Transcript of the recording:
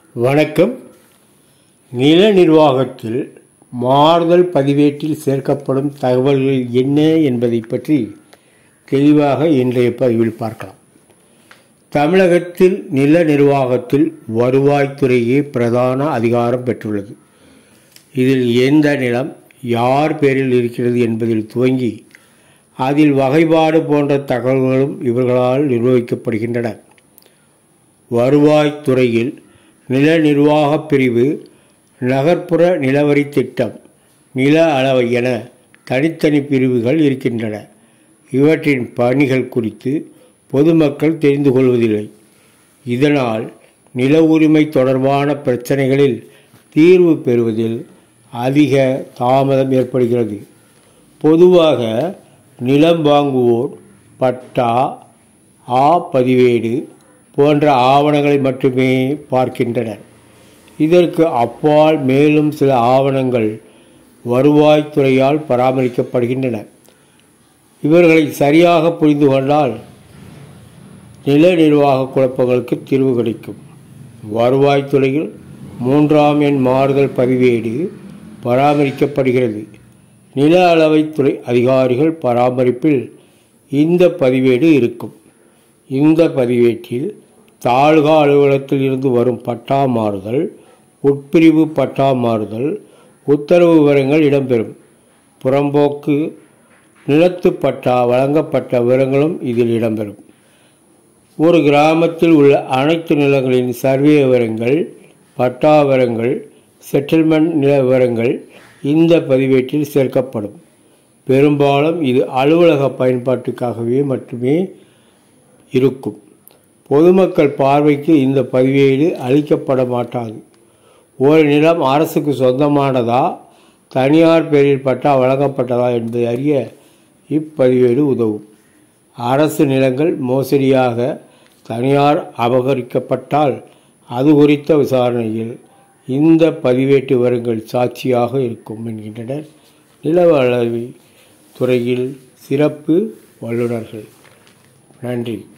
வணக்கம் நில நிர்வாகத்தில் மாறுதல் பதிவேட்டில் சேர்க்கப்படும் தகவல்கள் என்ன என்பதை பற்றி தெளிவாக இன்றைய பதிவில் பார்க்கலாம் தமிழகத்தில் நில நிர்வாகத்தில் வருவாய்த்துறையே பிரதான அதிகாரம் பெற்றுள்ளது இதில் எந்த நிலம் யார் பேரில் இருக்கிறது என்பதில் துவங்கி அதில் வகைப்பாடு போன்ற தகவல்களும் இவர்களால் நிர்வகிக்கப்படுகின்றன வருவாய்த்துறையில் நில நிர்வாகப் பிரிவு நகர்ப்புற நிலவரி திட்டம் நில அளவை என தனித்தனி பிரிவுகள் இருக்கின்றன இவற்றின் பணிகள் குறித்து பொதுமக்கள் தெரிந்து கொள்வதில்லை இதனால் நில உரிமை தொடர்பான பிரச்சனைகளில் தீர்வு பெறுவதில் அதிக தாமதம் ஏற்படுகிறது பொதுவாக நிலம் வாங்குவோர் பட்டா ஆ பதிவேடு போன்ற ஆவணங்களை மட்டுமே பார்க்கின்றனர் இதற்கு அப்பால் மேலும் சில ஆவணங்கள் வருவாய்த்துறையால் பராமரிக்கப்படுகின்றன இவர்களை சரியாக புரிந்து கொண்டால் நில நிர்வாக குழப்பங்களுக்கு தீர்வு கிடைக்கும் வருவாய்த்துறையில் மூன்றாம் எண் மாறுதல் பதிவேடு பராமரிக்கப்படுகிறது நில அளவைத்துறை அதிகாரிகள் பராமரிப்பில் இந்த பதிவேடு இருக்கும் இந்த பதிவேட்டில் தாலுகா அலுவலகத்தில் இருந்து வரும் பட்டா மாறுதல் உட்பிரிவு பட்டா மாறுதல் உத்தரவு விவரங்கள் இடம்பெறும் புறம்போக்கு நிலத்து பட்டா வழங்கப்பட்ட விவரங்களும் இதில் இடம்பெறும் ஒரு கிராமத்தில் உள்ள அனைத்து நிலங்களின் சர்வே விவரங்கள் பட்டா விவரங்கள் செட்டில்மெண்ட் நில விவரங்கள் இந்த பதிவேட்டில் சேர்க்கப்படும் பெரும்பாலும் இது அலுவலக பயன்பாட்டுக்காகவே மட்டுமே இருக்கும் பொதுமக்கள் பார்வைக்கு இந்த பதிவேடு அளிக்கப்பட மாட்டாது ஒரு நிலம் அரசுக்கு சொந்தமானதா தனியார் பேரில் பட்டா வழங்கப்பட்டதா என்பதை அறிய இப்பதிவேடு உதவும் அரசு நிலங்கள் மோசடியாக தனியார் அபகரிக்கப்பட்டால் அது குறித்த விசாரணையில் இந்த பதிவேட்டு விவரங்கள் சாட்சியாக இருக்கும் என்கின்றனர் நிலவளவி துறையில் சிறப்பு வல்லுநர்கள் நன்றி